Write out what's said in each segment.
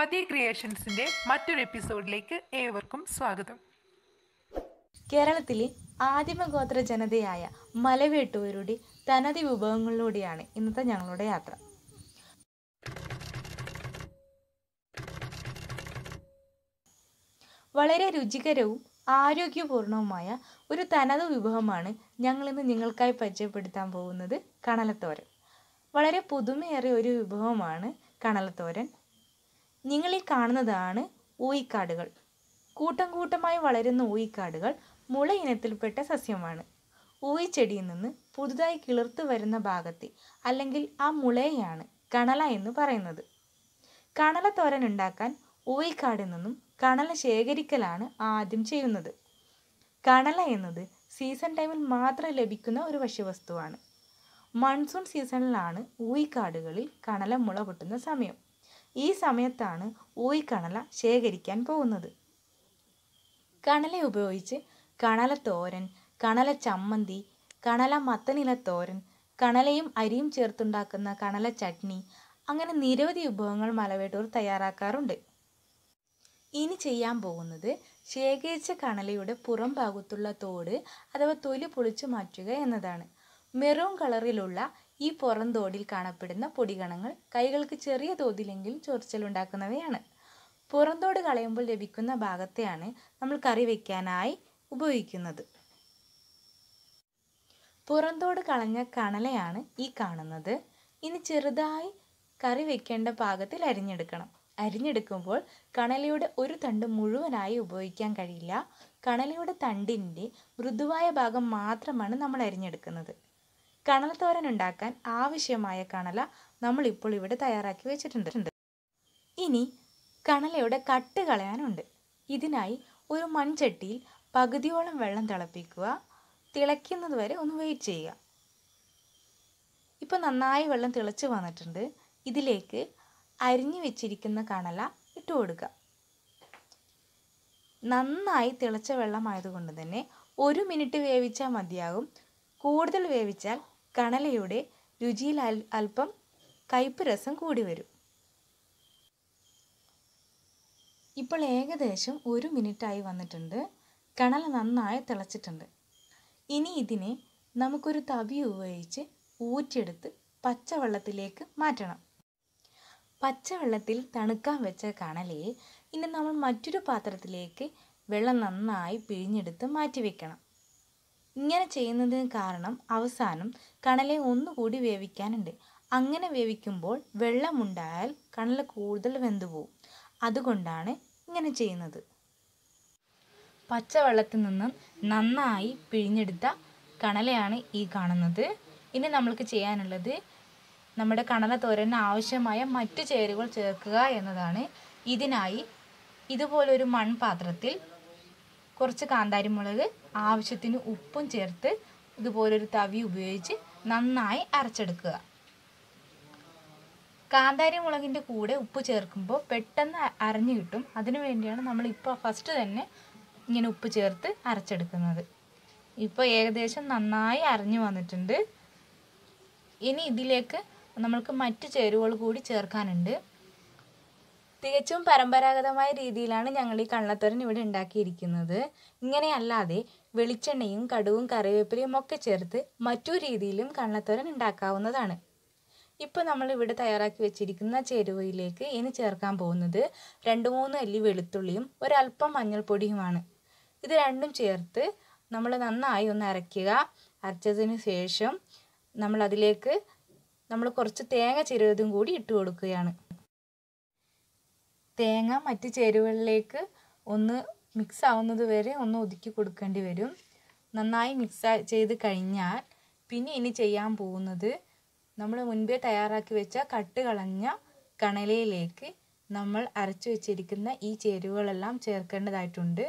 സ്വാതി ക്രിയേഷൻസിന്റെ മറ്റൊരു എപ്പിസോഡിലേക്ക് ഏവർക്കും സ്വാഗതം കേരളത്തിലെ ആദിമഗോത്ര ജനതയായ മലവേട്ടുവരുടെ തനതി വിഭവങ്ങളിലൂടെയാണ് ഇന്നത്തെ ഞങ്ങളുടെ യാത്ര വളരെ രുചികരവും ആരോഗ്യപൂർണവുമായ ഒരു തനത് വിഭവമാണ് ഞങ്ങളിന്ന് നിങ്ങൾക്കായി പരിചയപ്പെടുത്താൻ പോകുന്നത് കണലത്തോരൻ വളരെ പുതുമയേറിയ ഒരു വിഭവമാണ് കണലത്തോരൻ നിങ്ങൾ ഈ കാണുന്നതാണ് ഊയിക്കാടുകൾ കൂട്ടം കൂട്ടമായി വളരുന്ന ഊയിക്കാടുകൾ മുള ഇനത്തിൽപ്പെട്ട സസ്യമാണ് ഊയിച്ചെടിയിൽ നിന്ന് പുതുതായി കിളിർത്തു വരുന്ന ഭാഗത്തെ അല്ലെങ്കിൽ ആ മുളയെയാണ് കണല എന്ന് പറയുന്നത് കണല തോരൻ ഉണ്ടാക്കാൻ ഊയിക്കാടിൽ നിന്നും കണല ശേഖരിക്കലാണ് ആദ്യം ചെയ്യുന്നത് കണല എന്നത് സീസൺ ടൈമിൽ മാത്രം ലഭിക്കുന്ന ഒരു ഭക്ഷ്യവസ്തുവാണ് മൺസൂൺ സീസണിലാണ് ഊയിക്കാടുകളിൽ കണല മുള പൊട്ടുന്ന സമയം ഈ സമയത്താണ് ഊയിക്കണല ശേഖരിക്കാൻ പോകുന്നത് കണല ഉപയോഗിച്ച് കണല തോരൻ കണല ചമ്മന്തി കണല മത്തനില തോരൻ കണലയും അരിയും ചേർത്തുണ്ടാക്കുന്ന കണല ചട്നി അങ്ങനെ നിരവധി വിഭവങ്ങൾ മലവേട്ടൂർ തയ്യാറാക്കാറുണ്ട് ഇനി ചെയ്യാൻ പോകുന്നത് ശേഖരിച്ച കണലയുടെ പുറം ഭാഗത്തുള്ള തോട് അഥവാ തൊലി പൊളിച്ചു മാറ്റുക എന്നതാണ് മെറൂൺ കളറിലുള്ള ഈ പുറം തോടിൽ കാണപ്പെടുന്ന പൊടികണങ്ങൾ കൈകൾക്ക് ചെറിയ തോതിലെങ്കിലും ചൊറിച്ചലുണ്ടാക്കുന്നവയാണ് പുറന്തോട് കളയുമ്പോൾ ലഭിക്കുന്ന ഭാഗത്തെയാണ് നമ്മൾ കറി വയ്ക്കാനായി ഉപയോഗിക്കുന്നത് പുറന്തോട് കളഞ്ഞ കണലയാണ് ഈ കാണുന്നത് ഇനി ചെറുതായി കറി വെക്കേണ്ട പാകത്തിൽ അരിഞ്ഞെടുക്കണം അരിഞ്ഞെടുക്കുമ്പോൾ കണലയുടെ ഒരു തണ്ട് മുഴുവനായി ഉപയോഗിക്കാൻ കഴിയില്ല കണലയുടെ തണ്ടിൻ്റെ മൃദുവായ ഭാഗം മാത്രമാണ് നമ്മൾ അരിഞ്ഞെടുക്കുന്നത് കണലത്തോരൻ ഉണ്ടാക്കാൻ ആവശ്യമായ കണല നമ്മൾ ഇപ്പോൾ ഇവിടെ തയ്യാറാക്കി വെച്ചിട്ടുണ്ട് ഇനി കണലയുടെ കട്ട് കളയാനുണ്ട് ഇതിനായി ഒരു മൺചട്ടിയിൽ പകുതിയോളം വെള്ളം തിളപ്പിക്കുക തിളയ്ക്കുന്നത് വരെ ഒന്ന് വെയിറ്റ് ചെയ്യുക ഇപ്പോൾ നന്നായി വെള്ളം തിളച്ച് വന്നിട്ടുണ്ട് ഇതിലേക്ക് അരിഞ്ഞു വെച്ചിരിക്കുന്ന കണല ഇട്ട് കൊടുക്കുക നന്നായി തിളച്ച വെള്ളമായതുകൊണ്ട് തന്നെ ഒരു മിനിറ്റ് വേവിച്ചാൽ മതിയാകും കൂടുതൽ വേവിച്ചാൽ കണലയുടെ രുചിയിൽ അൽ അല്പം കയ്പ്പ് രസം കൂടി വരും ഇപ്പോൾ ഏകദേശം ഒരു മിനിറ്റായി വന്നിട്ടുണ്ട് കണല നന്നായി തിളച്ചിട്ടുണ്ട് ഇനി ഇതിനെ നമുക്കൊരു തവി ഉപയോഗിച്ച് ഊറ്റിയെടുത്ത് പച്ചവെള്ളത്തിലേക്ക് മാറ്റണം പച്ചവെള്ളത്തിൽ തണുക്കാൻ വെച്ച കണലയെ ഇനി നമ്മൾ മറ്റൊരു പാത്രത്തിലേക്ക് വെള്ളം നന്നായി പിഴിഞ്ഞെടുത്ത് മാറ്റി വെക്കണം ഇങ്ങനെ ചെയ്യുന്നതിന് കാരണം അവസാനം കണലയെ ഒന്നുകൂടി വേവിക്കാനുണ്ട് അങ്ങനെ വേവിക്കുമ്പോൾ വെള്ളമുണ്ടായാൽ കണല കൂടുതൽ വെന്തുപോകും അതുകൊണ്ടാണ് ഇങ്ങനെ ചെയ്യുന്നത് പച്ചവെള്ളത്തിൽ നിന്നും നന്നായി പിഴിഞ്ഞെടുത്ത കണലയാണ് ഈ കാണുന്നത് ഇനി നമ്മൾക്ക് ചെയ്യാനുള്ളത് നമ്മുടെ കണല തോരന് ആവശ്യമായ മറ്റു ചേരുവകൾ ചേർക്കുക എന്നതാണ് ഇതിനായി ഇതുപോലൊരു മൺപാത്രത്തിൽ കുറച്ച് കാന്താരിമുളക് ആവശ്യത്തിന് ഉപ്പും ചേർത്ത് ഇതുപോലൊരു തവി ഉപയോഗിച്ച് നന്നായി അരച്ചെടുക്കുക കാന്താരി മുളകിൻ്റെ കൂടെ ഉപ്പ് ചേർക്കുമ്പോൾ പെട്ടെന്ന് അരഞ്ഞു കിട്ടും അതിനു വേണ്ടിയാണ് നമ്മൾ ഇപ്പോൾ ഫസ്റ്റ് തന്നെ ഇങ്ങനെ ഉപ്പ് ചേർത്ത് അരച്ചെടുക്കുന്നത് ഇപ്പോൾ ഏകദേശം നന്നായി അരഞ്ഞു വന്നിട്ടുണ്ട് ഇനി ഇതിലേക്ക് നമ്മൾക്ക് മറ്റു ചേരുവകൾ കൂടി ചേർക്കാനുണ്ട് തികച്ചും പരമ്പരാഗതമായ രീതിയിലാണ് ഞങ്ങൾ ഈ കള്ളത്തോരൻ ഇവിടെ ഉണ്ടാക്കിയിരിക്കുന്നത് ഇങ്ങനെയല്ലാതെ വെളിച്ചെണ്ണയും കടുവും കറിവേപ്പിലയും ഒക്കെ ചേർത്ത് മറ്റു രീതിയിലും കള്ളത്തോരൻ ഉണ്ടാക്കാവുന്നതാണ് ഇപ്പോൾ നമ്മൾ ഇവിടെ തയ്യാറാക്കി വെച്ചിരിക്കുന്ന ചേരുവയിലേക്ക് ഇനി ചേർക്കാൻ പോകുന്നത് രണ്ട് മൂന്ന് അല്ലി വെളുത്തുള്ളിയും ഒരല്പം മഞ്ഞൾപ്പൊടിയുമാണ് ഇത് രണ്ടും ചേർത്ത് നമ്മൾ നന്നായി ഒന്ന് അരയ്ക്കുക അരച്ചതിന് ശേഷം നമ്മൾ അതിലേക്ക് നമ്മൾ കുറച്ച് തേങ്ങ ചിരവതും കൂടി ഇട്ട് കൊടുക്കുകയാണ് തേങ്ങ മറ്റ് ചേരുവകളിലേക്ക് ഒന്ന് മിക്സ് ആവുന്നത് വരെ ഒന്ന് ഒതുക്കി കൊടുക്കേണ്ടി വരും നന്നായി മിക്സ് ചെയ്ത് കഴിഞ്ഞാൽ പിന്നെ ഇനി ചെയ്യാൻ പോകുന്നത് നമ്മൾ മുൻപേ തയ്യാറാക്കി വെച്ച കട്ട് കളഞ്ഞ കണലയിലേക്ക് നമ്മൾ അരച്ചു വെച്ചിരിക്കുന്ന ഈ ചേരുവകളെല്ലാം ചേർക്കേണ്ടതായിട്ടുണ്ട്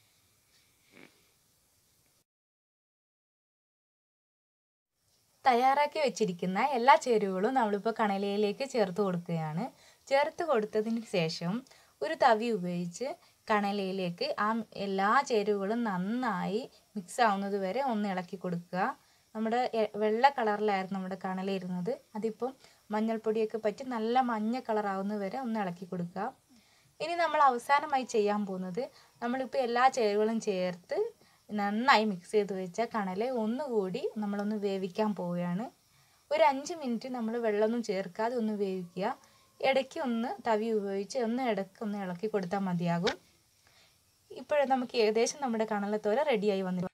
തയ്യാറാക്കി വെച്ചിരിക്കുന്ന എല്ലാ ചേരുവകളും നമ്മളിപ്പോൾ കണലയിലേക്ക് ചേർത്ത് കൊടുക്കുകയാണ് ചേർത്ത് കൊടുത്തതിന് ശേഷം ഒരു തവി ഉപയോഗിച്ച് കണലയിലേക്ക് ആ എല്ലാ ചേരുവകളും നന്നായി മിക്സ് ആവുന്നത് വരെ ഒന്ന് ഇളക്കി കൊടുക്കുക നമ്മുടെ വെള്ള കളറിലായിരുന്നു നമ്മുടെ കണല ഇരുന്നത് അതിപ്പം മഞ്ഞൾപ്പൊടിയൊക്കെ പറ്റി നല്ല മഞ്ഞ കളറാവുന്നത് വരെ ഒന്ന് ഇളക്കി കൊടുക്കുക ഇനി നമ്മൾ അവസാനമായി ചെയ്യാൻ പോകുന്നത് നമ്മളിപ്പോൾ എല്ലാ ചേരുവകളും ചേർത്ത് നന്നായി മിക്സ് ചെയ്ത് വെച്ച കണല ഒന്നുകൂടി നമ്മളൊന്ന് വേവിക്കാൻ പോവുകയാണ് ഒരു അഞ്ച് മിനിറ്റ് നമ്മൾ വെള്ളമൊന്നും ചേർക്കാതെ ഒന്ന് വേവിക്കുക ഇടയ്ക്ക് ഒന്ന് തവി ഉപയോഗിച്ച് ഒന്ന് ഇടയ്ക്ക് ഒന്ന് ഇളക്കി കൊടുത്താൽ മതിയാകും ഇപ്പോഴേ നമുക്ക് ഏകദേശം നമ്മുടെ കണലത്തോര റെഡിയായി വന്നിട്ടുണ്ട്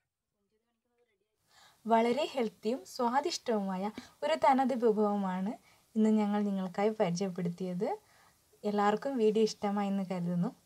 വളരെ ഹെൽത്തിയും സ്വാദിഷ്ടവുമായ ഒരു തനത് വിഭവമാണ് ഇന്ന് ഞങ്ങൾ നിങ്ങൾക്കായി പരിചയപ്പെടുത്തിയത് എല്ലാവർക്കും വീഡിയോ ഇഷ്ടമായി എന്ന് കരുതുന്നു